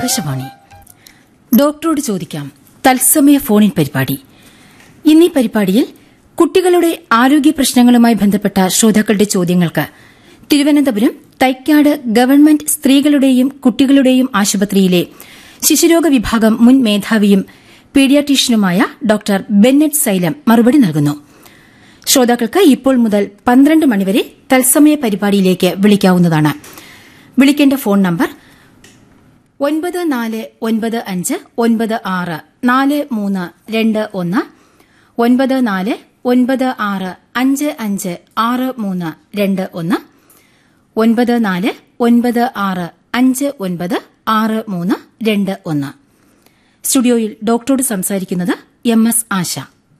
ആകാശവാണി ഡോക്ടറോട് ചോദിക്കാം തത്സമയ ഫോണിൻ പരിപാടി ഇന്നീ പരിപാടിയിൽ കുട്ടികളുടെ ആരോഗ്യ പ്രശ്നങ്ങളുമായി ബന്ധപ്പെട്ട ശ്രോതാക്കളുടെ ചോദ്യങ്ങൾക്ക് തിരുവനന്തപുരം തൈക്കാട് ഗവൺമെന്റ് സ്ത്രീകളുടെയും കുട്ടികളുടെയും ആശുപത്രിയിലെ ശിശുരോഗ വിഭാഗം മുൻ മേധാവിയും പീഡിയാട്രീഷ്യനുമായ ഡോക്ടർ ബെന്നറ്റ് സൈലം മറുപടി നൽകുന്നു ശ്രോതാക്കൾക്ക് ഇപ്പോൾ മുതൽ പന്ത്രണ്ട് മണിവരെ തത്സമയ പരിപാടിയിലേക്ക് വിളിക്കാവുന്നതാണ് വിളിക്കേണ്ട ഫോൺ നമ്പർ ഒൻപത് നാല് ഒൻപത് അഞ്ച് ഒൻപത് ആറ് നാല് മൂന്ന് രണ്ട് ഒന്ന് ഒൻപത് നാല് ഒൻപത് ആറ് അഞ്ച് അഞ്ച് ആറ് മൂന്ന് രണ്ട് ഒന്ന് ഒൻപത് നാല് ഒൻപത് ആറ് അഞ്ച് ഒൻപത് ആറ് മൂന്ന് രണ്ട് ഒന്ന് സ്റ്റുഡിയോയിൽ ഡോക്ടറോട് സംസാരിക്കുന്നത് എം എസ് ആശ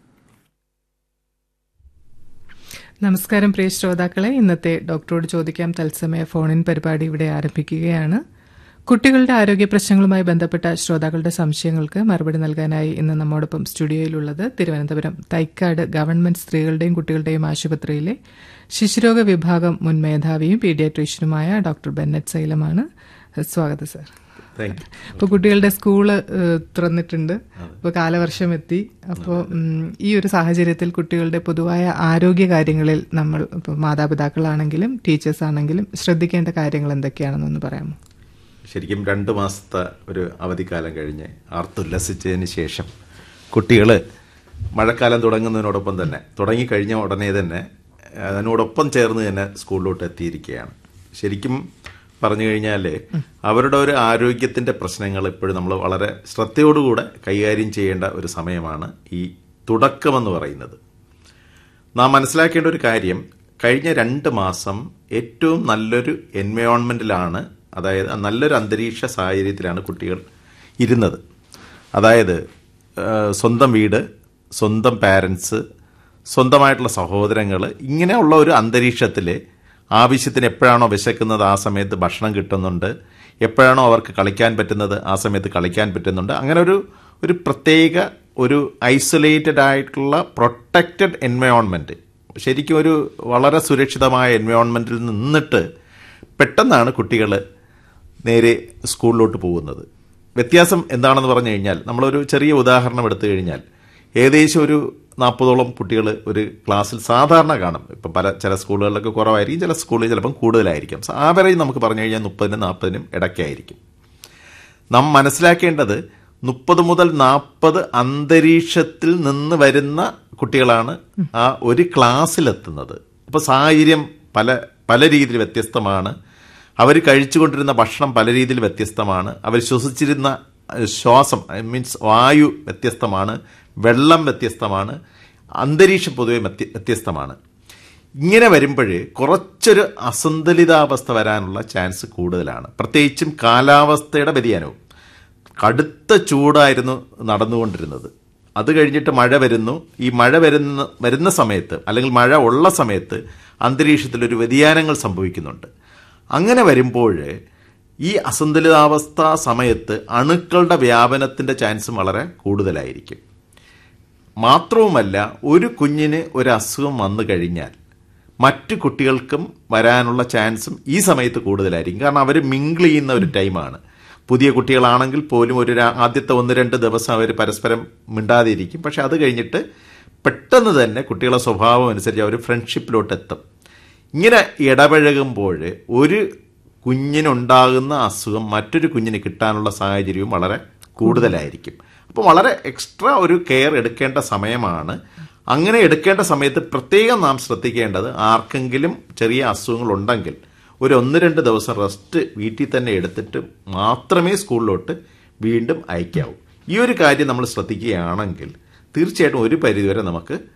നമസ്കാരം പ്രിയ ശ്രോതാക്കളെ ഇന്നത്തെ ഡോക്ടറോട് ചോദിക്കാം തത്സമയ ഫോണിൻ പരിപാടി ഇവിടെ ആരംഭിക്കുകയാണ് കുട്ടികളുടെ ആരോഗ്യ പ്രശ്നങ്ങളുമായി ബന്ധപ്പെട്ട ശ്രോതാക്കളുടെ സംശയങ്ങൾക്ക് മറുപടി നൽകാനായി ഇന്ന് നമ്മോടൊപ്പം സ്റ്റുഡിയോയിലുള്ളത് തിരുവനന്തപുരം തൈക്കാട് ഗവൺമെന്റ് സ്ത്രീകളുടെയും കുട്ടികളുടെയും ആശുപത്രിയിലെ ശിശുരോഗ വിഭാഗം മുൻ മേധാവിയും പീഡിയാട്രീഷ്യനുമായ ഡോക്ടർ ബെന്നറ്റ് സൈലമാണ് സ്വാഗതം സർ താങ്ക് യു ഇപ്പോൾ കുട്ടികളുടെ സ്കൂള് ഏഹ്, തുറന്നിട്ടുണ്ട് ഇപ്പോൾ കാലവർഷം എത്തി അപ്പോൾ ഈ ഒരു സാഹചര്യത്തിൽ കുട്ടികളുടെ പൊതുവായ ആരോഗ്യ കാര്യങ്ങളിൽ നമ്മൾ ഇപ്പോൾ മാതാപിതാക്കളാണെങ്കിലും ടീച്ചേഴ്സ് ആണെങ്കിലും ശ്രദ്ധിക്കേണ്ട കാര്യങ്ങൾ എന്തൊക്കെയാണെന്നൊന്ന് പറയാമോ ശരിക്കും രണ്ട് മാസത്തെ ഒരു അവധിക്കാലം കഴിഞ്ഞ് ആർത്തുല്ലസിച്ചതിന് ശേഷം കുട്ടികൾ മഴക്കാലം തുടങ്ങുന്നതിനോടൊപ്പം തന്നെ തുടങ്ങിക്കഴിഞ്ഞ ഉടനെ തന്നെ അതിനോടൊപ്പം ചേർന്ന് തന്നെ സ്കൂളിലോട്ട് എത്തിയിരിക്കുകയാണ് ശരിക്കും പറഞ്ഞു കഴിഞ്ഞാൽ അവരുടെ ഒരു ആരോഗ്യത്തിന്റെ പ്രശ്നങ്ങൾ ഇപ്പോഴും നമ്മൾ വളരെ ശ്രദ്ധയോടുകൂടെ കൈകാര്യം ചെയ്യേണ്ട ഒരു സമയമാണ് ഈ തുടക്കമെന്ന് പറയുന്നത് നാം മനസ്സിലാക്കേണ്ട ഒരു കാര്യം കഴിഞ്ഞ രണ്ട് മാസം ഏറ്റവും നല്ലൊരു എൻവയോൺമെന്റിലാണ് അതായത് നല്ലൊരു അന്തരീക്ഷ സാഹചര്യത്തിലാണ് കുട്ടികൾ ഇരുന്നത് അതായത് ആ, സ്വന്തം വീട് സ്വന്തം പാരൻസ് സ്വന്തമായിട്ടുള്ള സഹോദരങ്ങൾ ഇങ്ങനെയുള്ള ഒരു അന്തരീക്ഷത്തിൽ ആവശ്യത്തിന് എപ്പോഴാണോ വിശക്കുന്നത് ആ സമയത്ത് ഭക്ഷണം കിട്ടുന്നുണ്ട് എപ്പോഴാണോ അവർക്ക് കളിക്കാൻ പറ്റുന്നത് ആ സമയത്ത് കളിക്കാൻ പറ്റുന്നുണ്ട് അങ്ങനെ ഒരു ഒരു പ്രത്യേക ഒരു ഐസൊലേറ്റഡ് ആയിട്ടുള്ള പ്രൊട്ടക്റ്റഡ് എൻവയോൺമെന്റ് ശരിക്കും ഒരു വളരെ സുരക്ഷിതമായ എൻവയോൺമെന്റിൽ നിന്നിട്ട് പെട്ടെന്നാണ് കുട്ടികൾ നേരെ സ്കൂളിലോട്ട് പോകുന്നത് വ്യത്യാസം എന്താണെന്ന് പറഞ്ഞു കഴിഞ്ഞാൽ നമ്മളൊരു ചെറിയ ഉദാഹരണം എടുത്തു കഴിഞ്ഞാൽ ഏകദേശം ഒരു നാൽപ്പതോളം കുട്ടികൾ ഒരു ക്ലാസ്സിൽ സാധാരണ കാണും ഇപ്പം പല ചില സ്കൂളുകളിലൊക്കെ കുറവായിരിക്കും ചില സ്കൂളിൽ ചിലപ്പം കൂടുതലായിരിക്കും ആവറേജ് നമുക്ക് പറഞ്ഞു കഴിഞ്ഞാൽ മുപ്പതിനും നാൽപ്പതിനും ഇടയ്ക്കായിരിക്കും നാം മനസ്സിലാക്കേണ്ടത് മുപ്പത് മുതൽ നാൽപ്പത് അന്തരീക്ഷത്തിൽ നിന്ന് വരുന്ന കുട്ടികളാണ് ആ ഒരു ക്ലാസ്സിലെത്തുന്നത് അപ്പൊ സാഹചര്യം പല പല രീതിയിൽ വ്യത്യസ്തമാണ് അവർ കഴിച്ചുകൊണ്ടിരുന്ന ഭക്ഷണം പല രീതിയിൽ വ്യത്യസ്തമാണ് അവർ ശ്വസിച്ചിരുന്ന അഹ്, ശ്വാസം മീൻസ് വായു വ്യത്യസ്തമാണ് വെള്ളം വ്യത്യസ്തമാണ് അന്തരീക്ഷം പൊതുവെ വ്യത്യ- വ്യത്യസ്തമാണ് ഇങ്ങനെ വരുമ്പോൾ കുറച്ചൊരു അസന്തുലിതാവസ്ഥ വരാനുള്ള ചാൻസ് കൂടുതലാണ് പ്രത്യേകിച്ചും കാലാവസ്ഥയുടെ വ്യതിയാനവും കടുത്ത ചൂടായിരുന്നു നടന്നുകൊണ്ടിരുന്നത് അത് കഴിഞ്ഞിട്ട് മഴ വരുന്നു ഈ മഴ വരുന്ന വരുന്ന സമയത്ത് അല്ലെങ്കിൽ മഴ ഉള്ള സമയത്ത് അന്തരീക്ഷത്തിൽ ഒരു വ്യതിയാനങ്ങൾ സംഭവിക്കുന്നുണ്ട് അങ്ങനെ വരുമ്പോൾ ഈ അസന്തുലിതാവസ്ഥ സമയത്ത് അണുക്കളുടെ വ്യാപനത്തിന്റെ ചാൻസും വളരെ കൂടുതലായിരിക്കും മാത്രവുമല്ല ഒരു കുഞ്ഞിന് ഒരു അസുഖം വന്നു കഴിഞ്ഞാൽ മറ്റു കുട്ടികൾക്കും വരാനുള്ള ചാൻസും ഈ സമയത്ത് കൂടുതലായിരിക്കും കാരണം അവർ മിങ്കിൾ ചെയ്യുന്ന ഒരു ടൈമാണ് പുതിയ കുട്ടികളാണെങ്കിൽ പോലും ഒരു രാ- ആദ്യത്തെ ഒന്ന് രണ്ട് ദിവസം അവർ പരസ്പരം മിണ്ടാതിരിക്കും പക്ഷെ അത് കഴിഞ്ഞിട്ട് പെട്ടെന്ന് തന്നെ കുട്ടികളുടെ സ്വഭാവം അനുസരിച്ച് അവർ ഫ്രണ്ട്ഷിപ്പിലോട്ട് എത്തും ഇങ്ങനെ ഇടപഴകുമ്പോൾ ഒരു കുഞ്ഞിനുണ്ടാകുന്ന അസുഖം മറ്റൊരു കുഞ്ഞിന് കിട്ടാനുള്ള സാഹചര്യവും വളരെ കൂടുതലായിരിക്കും അപ്പോൾ വളരെ എക്സ്ട്രാ ഒരു കെയർ എടുക്കേണ്ട സമയമാണ് അങ്ങനെ എടുക്കേണ്ട സമയത്ത് പ്രത്യേകം നാം ശ്രദ്ധിക്കേണ്ടത് ആർക്കെങ്കിലും ചെറിയ അസുഖങ്ങൾ ഉണ്ടെങ്കിൽ ഒരു ഒന്ന് രണ്ട് ദിവസം റെസ്റ്റ് വീട്ടിൽ തന്നെ എടുത്തിട്ട് മാത്രമേ സ്കൂളിലോട്ട് വീണ്ടും അയക്കാവൂ ഈ ഒരു കാര്യം നമ്മൾ ശ്രദ്ധിക്കുകയാണെങ്കിൽ തീർച്ചയായിട്ടും ഒരു പരിധിവരെ നമുക്ക്